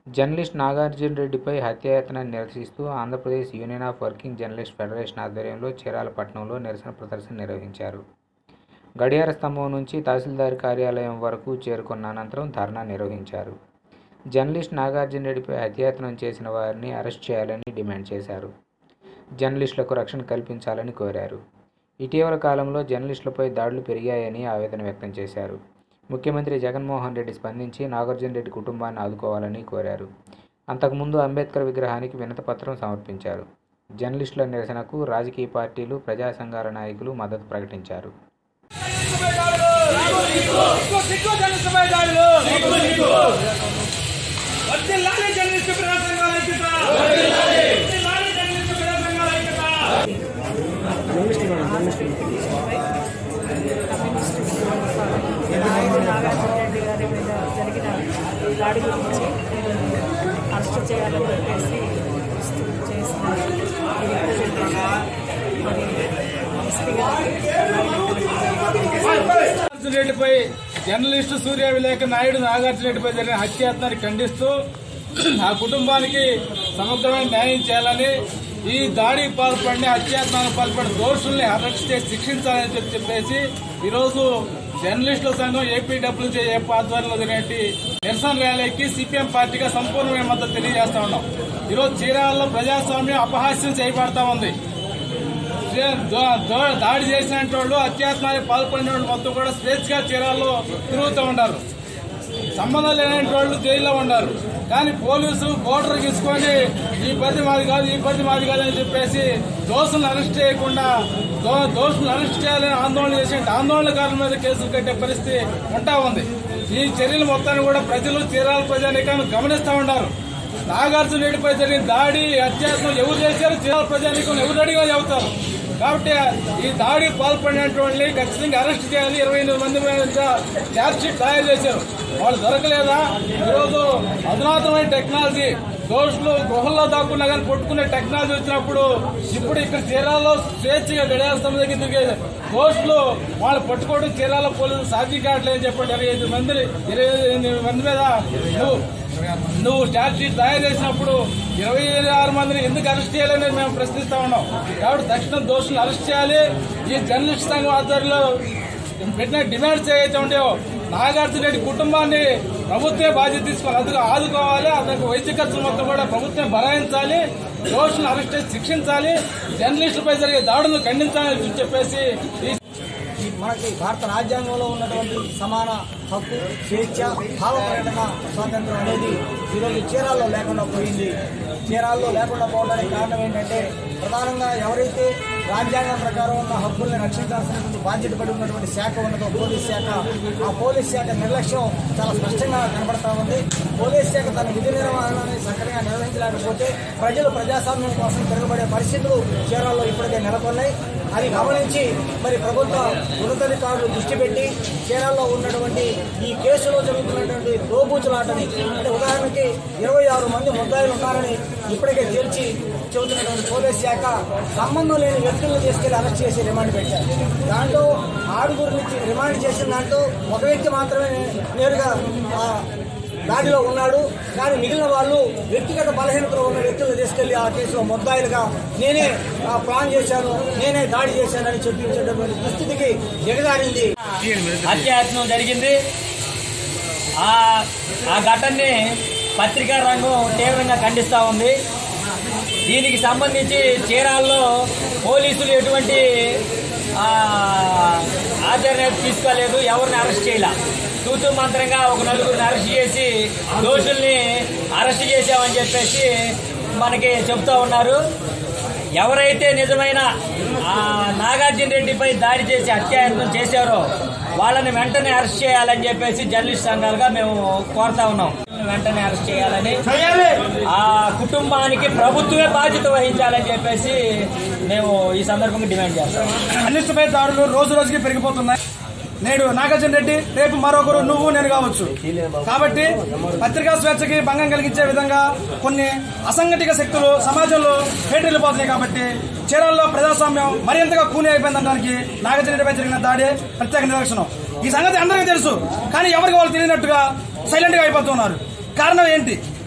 Journalist Nagarjuna రెడ్డిపై హత్యాయత్నాన్ని నిరసిస్తూ Andhra Pradesh union of working journalist federation ఆధ్వర్యంలో చీరాలపట్నంలో నిరసన ప్రదర్శన నిర్వహించారు గడియార స్తంభం నుంచి తహసీల్దార్ కార్యాలయం వరకు చేరుకున్న అనంతరం ధర్నా నిర్వహించారు జర్నలిస్ట్ నాగార్జున రెడ్డిపై హత్యాయత్నం చేసిన వారిని అరెస్ట్ చేయాలని డిమాండ్ చేశారు జర్నలిస్టులకు రక్షణ కల్పించాలని కోరారు ఇటీవల కాలంలో జర్నలిస్టులపై దాడులు పెరిగాయని ఆవేదన వ్యక్తం చేశారు ముఖ్యమంత్రి జగన్మోహన్ రెడ్డి స్పందించి నాగార్జున రెడ్డి కుటుంబాన్ని ఆదుకోవాలని కోరారు అంతకుముందు అంబేద్కర్ విగ్రహానికి వినతపత్రం సమర్పించారు జర్నలిస్టుల నిరసనకు రాజకీయ పార్టీలు ప్రజా సంఘాల నాయకులు మద్దతు ప్రకటించారు సిగ్గు జర్నలిస్టు పై దాడులు వర్ధిల్లాలి జర్నలిస్టు ప్రజా సంఘాల ఐక్యత వర్ధిల్లాలి జర్నలిస్టు ప్రజా సంఘాల ఐక్యత నాయుడు నాగార్జున రెడ్డి గారి మీద జరిగిన దాడి గురించి అరెస్ట్ చేయాలని చెప్పేసి ఇస్తూ చేసిన ఈ రిప్రజెంటేషన్ మరి ఎస్పీ గారికి నాగార్జున రెడ్డిపై జర్నలిస్టు సూర్య విలేక నాయుడు నాగార్జున రెడ్డిపై జరిగిన హత్యాయత్నాన్ని ఖండిస్తూ ఆ కుటుంబానికి సమగ్రమైన న్యాయం చేయాలని ఈ దాడి పాల్పడిన హత్యాయత్నానికి పాల్పడిన దోషుల్ని అరెస్ట్ చేసి శిక్షించాలని చెప్పి చెప్పేసి ఈరోజు జర్నలిస్టుల సంఘం ఏపీడబ్ల్యూజే ఏపీ ఆధ్వర్యంలో జరిగినటువంటి నిరసన ర్యాలీకి సిపిఎం పార్టీగా సంపూర్ణమైన మద్దతు తెలియజేస్తా ఉన్నాం ఈరోజు చీరాలలో ప్రజాస్వామ్యం అపహాస్యం చేయబడతా ఉంది దో- దో- దాడి చేసిన వాళ్ళు అత్యాత్మానికి పాల్పడిన వాళ్ళు మొత్తం కూడా స్వేచ్ఛగా చీరాల్లో తిరుగుతూ ఉంటారు సంబంధం లేని వాళ్ళు జైల్లో ఉన్నారు కానీ పోలీసు బోర్డర్ తీసుకొని ఈ పరిధి మాది కాదు ఈ పరిధి మాది కాదు అని చెప్పేసి దోషులను అరెస్ట్ చేయకుండా దో- దోషులను అరెస్ట్ చేయాలని ఆందోళన చేసే ఆందోళనకారుల మీద కేసులు కట్టే పరిస్థితి ఉంటా ఉంది ఈ చర్యలు మొత్తాన్ని కూడా ప్రజలు చీరాల ప్రజానికాన్ని గమనిస్తూ ఉన్నారు నాగార్జున రెడ్డిపై జరిగిన దాడి అత్యాచారం ఎవరు చేశారు చీరాల ప్రజానికం ఎవరు అడిగా చెబుతారు కాబట్టి ఈ దాడి పాల్పడినటువంటి ఖచ్చితంగా అరెస్ట్ చేయాలి ఇరవై ఎనిమిది మంది మీద ఛార్జ్ షీట్ తయారు చేశారు వాళ్ళు దొరకలేదా ఈరోజు అధునాతనమైన టెక్నాలజీ దోషులు గృహంలో దాక్కున్నా కానీ పట్టుకునే టెక్నాలజీ వచ్చినప్పుడు ఇప్పుడు ఇక్కడ చీరాల్లో స్వేచ్ఛగా గడియాల్సిన దగ్గర తిరిగే దోషులు వాళ్ళు పట్టుకోవడం చీరాల పోలీసులు సాధ్యం కావట్లేదని చెప్పండి ఇరవై ఐదు మంది ఇరవై ఎనిమిది మంది మీద నువ్వు నువ్వు ఛార్జ్ షీట్ తయారు చేసినప్పుడు ఇరవై ఆరు మందిని ఎందుకు అరెస్ట్ చేయాలని మేము ప్రశ్నిస్తా ఉన్నాం కాబట్టి తక్షణం దోషులను అరెస్ట్ చేయాలి ఈ జర్నలిస్ట్ సంఘం ఆధ్వర్యంలో పెట్టిన డిమాండ్స్ ఏవైతే ఉంటాయో నాగార్జున రెడ్డి కుటుంబాన్ని ప్రభుత్వమే బాధ్యత తీసుకొని అందుకు ఆదుకోవాలి అతనికి వైద్య ఖర్చులు మొత్తం కూడా ప్రభుత్వం భరాయించాలి దోషులను అరెస్ట్ చేసి శిక్షించాలి జర్నలిస్టులపై జరిగే దాడులను ఖండించాలని చెప్పేసి ఈ ఈ మనకి భారత రాజ్యాంగంలో ఉన్నటువంటి సమాన హక్కు స్వేచ్ఛ భావ ప్రకటన స్వాతంత్రం అనేది ఈరోజు చీరాల్లో లేకుండా పోయింది చీరాల్లో లేకుండా పోవడానికి కారణం ఏంటంటే ప్రధానంగా ఎవరైతే రాజ్యాంగం ప్రకారం ఉన్న హక్కుల్ని రక్షించాల్సినటువంటి బాధ్యత పడి ఉన్నటువంటి శాఖ ఉన్నదో పోలీస్ శాఖ ఆ పోలీస్ శాఖ నిర్లక్ష్యం చాలా స్పష్టంగా కనబడతా ఉంది పోలీస్ శాఖ తన విధి నిర్వహణని సక్రమంగా నిర్వహించలేకపోతే ప్రజలు ప్రజాస్వామ్యం కోసం తిరగబడే పరిస్థితులు చీరాల్లో ఇప్పటికే నెలకొన్నాయి అది గమనించి మరి ప్రభుత్వ ఉన్నతాధికారులు దృష్టి పెట్టి చీరాల్లో ఉన్నటువంటి ఈ కేసులో జరుగుతున్నటువంటి దోబూచులాటని అంటే ఉదాహరణకి ఇరవై ఆరు మంది ముద్దాయిలు ఉన్నారని ఇప్పటికే తేల్చి చెబుతున్నటువంటి పోలీస్ శాఖ సంబంధం లేని వ్యక్తులను తీసుకెళ్లి అరెస్ట్ చేసి రిమాండ్ పెట్టారు దాంట్లో ఆరుగురిని రిమాండ్ చేసిన దాంట్లో ఒక వ్యక్తి మాత్రమే నేరుగా ఆ, దాడిలో ఉన్నాడు కానీ మిగిలిన వాళ్ళు వ్యక్తిగత బలహీనతలో ఉన్న వ్యక్తులను తీసుకెళ్లి ఆ కేసులో ముద్దాయిలుగా నేనే ఆ, ప్లాన్ చేశాను నేనే దాడి చేశానని చెప్పించేటటువంటి దుస్థితికి దిగజారింది హత్యాయత్నం జరిగింది ఆ ఆ ఘటనని పత్రికా రంగం తీవ్రంగా ఖండిస్తూ ఉంది దీనికి సంబంధించి చీరాల్లో పోలీసులు ఎటువంటి ఆ, ఆచరణ తీసుకోలేదు ఎవరిని అరెస్ట్ చేయలే తూతూ మంత్రంగా ఒక నలుగురిని అరెస్ట్ చేసి దోషుల్ని అరెస్ట్ చేశామని చెప్పేసి మనకి చెప్తా ఉన్నారు ఎవరైతే నిజమైన ఆ నాగార్జున రెడ్డిపై దాడి చేసి హత్యాయత్నం చేశారో వాళ్ళని వెంటనే అరెస్ట్ చేయాలని చెప్పేసి జర్నలిస్ట్ సంఘాలుగా మేము కోరుతా ఉన్నాం వెంటనే అరెస్ట్ చేయాలని ఆ కుటుంబానికి ప్రభుత్వమే బాధ్యత వహించాలని చెప్పేసి మేము ఈ సందర్భంగా డిమాండ్ చేస్తాం అనిష్టపై దాడులు రోజు రోజుకి పెరిగిపోతున్నాయి నేడు నాగార్జున రెడ్డి రేపు మరొకరు నువ్వు నేను కావచ్చు కాబట్టి పత్రికా స్వేచ్ఛకి భంగం కలిగించే విధంగా కొన్ని అసంఘటిత శక్తులు సమాజంలో పేటెళ్ళిపోతున్నాయి కాబట్టి చీరాల్లో ప్రజాస్వామ్యం మరింతగా కూని అయిపోయిందనడానికి నాగార్జున రెడ్డిపై జరిగిన దాడి ప్రత్యేక నిదర్శనం ఈ సంగతి అందరికీ తెలుసు కానీ ఎవరికి వాళ్ళు తెలియనట్టుగా సైలెంట్ గా అయిపోతున్నారు కారణం ఏంటి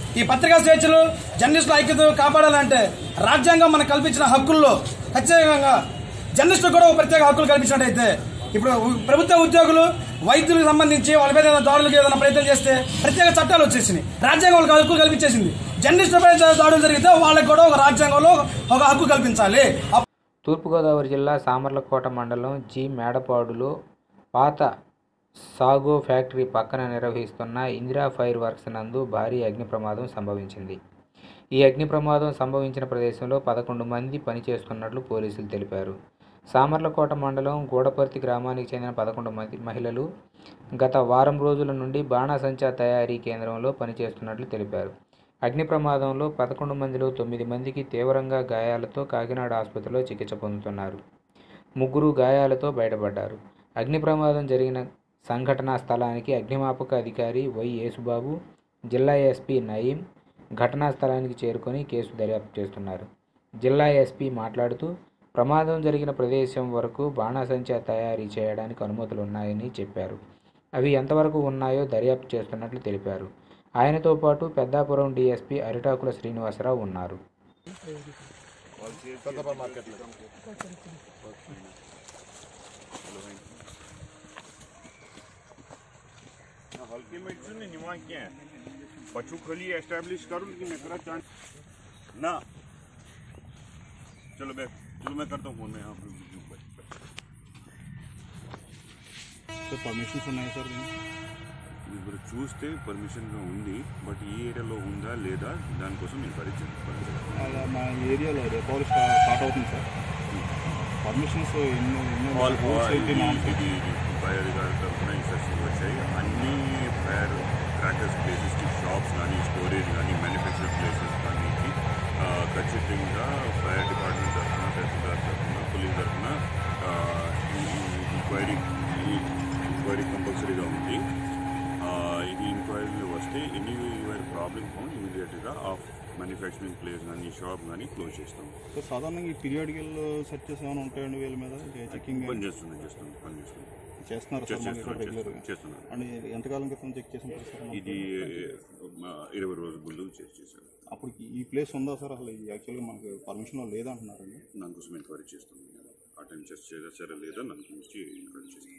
ఈ పత్రికా స్వేచ్ఛలు జర్నలిస్టుల ఐక్యత కాపాడాలంటే రాజ్యాంగం మనకు కల్పించిన హక్కుల్లో ఖచ్చితంగా జర్నలిస్టులకు కూడా ఒక ప్రత్యేక హక్కులు కల్పించినట్టయితే ఇప్పుడు ఉ- ప్రభుత్వ ఉద్యోగులు వైద్యులకు సంబంధించి వాళ్ళ మీద ఏదైనా దాడులకు ఏదైనా ప్రయత్నం చేస్తే ప్రత్యేక చట్టాలు వచ్చేసినాయి రాజ్యాంగం వాళ్ళకి హక్కులు కల్పించేసింది జర్నలిస్టులపై దాడులు జరిగితే వాళ్ళకి కూడా ఒక రాజ్యాంగంలో ఒక హక్కు కల్పించాలి అప్- తూర్పుగోదావరి జిల్లా సామర్లకోట మండలం జి మేడపాడులో పాత సాగో ఫ్యాక్టరీ పక్కన నిర్వహిస్తున్న ఇందిరా ఫైర్ వర్క్స్ నందు భారీ అగ్ని ప్రమాదం సంభవించింది ఈ అగ్ని ప్రమాదం సంభవించిన ప్రదేశంలో పదకొండు మంది పనిచేస్తున్నట్లు పోలీసులు తెలిపారు సామర్లకోట మండలం గూడపర్తి గ్రామానికి చెందిన పదకొండు మంది మహిళలు గత వారం రోజుల నుండి బాణాసంచా తయారీ కేంద్రంలో పనిచేస్తున్నట్లు తెలిపారు అగ్ని ప్రమాదంలో పదకొండు మందిలో తొమ్మిది మందికి తీవ్రంగా గాయాలతో కాకినాడ ఆసుపత్రిలో చికిత్స పొందుతున్నారు ముగ్గురు గాయాలతో బయటపడ్డారు అగ్ని ప్రమాదం జరిగిన సంఘటనా స్థలానికి అగ్నిమాపక అధికారి వై యేసుబాబు జిల్లా ఎస్పీ నయీం ఘటనా స్థలానికి చేరుకొని కేసు దర్యాప్తు చేస్తున్నారు జిల్లా ఎస్పీ మాట్లాడుతూ ప్రమాదం జరిగిన ప్రదేశం వరకు బాణాసంచా తయారీ చేయడానికి అనుమతులు ఉన్నాయని చెప్పారు అవి ఎంతవరకు ఉన్నాయో దర్యాప్తు చేస్తున్నట్లు తెలిపారు ఆయనతో పాటు పెద్దాపురం డీఎస్పీ అరిటాకుల శ్రీనివాసరావు ఉన్నారు हल्के मेडिसिन ने निवा क्या है बच्चों खाली एस्टैब्लिश करो लेकिन मेरा चांस ना चलो मैं चलो मैं करता हूँ फोन में यहाँ पे సార్ పర్మిషన్స్ ఉన్నాయి సార్ దీనికి ఇప్పుడు చూస్తే పర్మిషన్గా ఉంది బట్ ఈ ఏరియాలో ఉందా లేదా దానికోసం నేను పరీక్ష అలా మా ఏరియాలో రేపు స్టార్ట్ అవుతుంది సార్ పర్మిషన్స్ ఎన్నో ఎన్నో ఆల్ రూల్స్ ఏంటి నామ్స్ ఇది ఫైర్ అధికారుల తరఫున ఇన్స్ట్రక్షన్ వచ్చాయి అన్ని ఫైర్ క్రాకర్స్ ప్లేసెస్కి షాప్స్ కానీ స్టోరేజ్ కానీ మ్యానుఫ్యాక్చర్ ప్లేసెస్ కానీ ఖచ్చితంగా ఫైర్ డిపార్ట్మెంట్ తరఫున తహసీల్దార్ తరఫున పోలీస్ తరఫున ఎంక్వైరీ ఎంక్వైరీ కంపల్సరీగా ఉంది ఆ, ఈ ఎంక్వైరీలో వస్తే ఎనీ ప్రాబ్లమ్ ఫౌండ్ ఇమీడియట్గా ఆ మ్యానుఫ్యాక్చరింగ్ ప్లేస్ కానీ షాప్ కానీ క్లోజ్ చేస్తాం సో సాధారణంగా ఈ పీరియాడికల్ సెర్చెస్ ఏమైనా ఉంటాయండి వీళ్ళ మీద చెకింగ్ పని చేస్తున్నాం చేస్తున్నాం పని చేస్తున్నాం చేస్తున్నారు సార్ మనకి చేస్తున్నాం రెగ్యులర్గా చేస్తున్నాం అండ్ ఎంతకాలం క్రితం చెక్ చేసిన సార్ మనకి? ఇది ఆ, ఇరవై రోజుల ముందు చేసి చేశారు అప్పుడు ఈ ప్లేస్ ఉందా సార్ అసలు యాక్చువల్గా మనకి పర్మిషన్ లేదంటున్నారండి దానికోసం ఎంక్వైరీ చేస్తాం అటెండ్ చేసి చేశారా లేదా దాని గురించి ఎంక్వైరీ చేస్తాం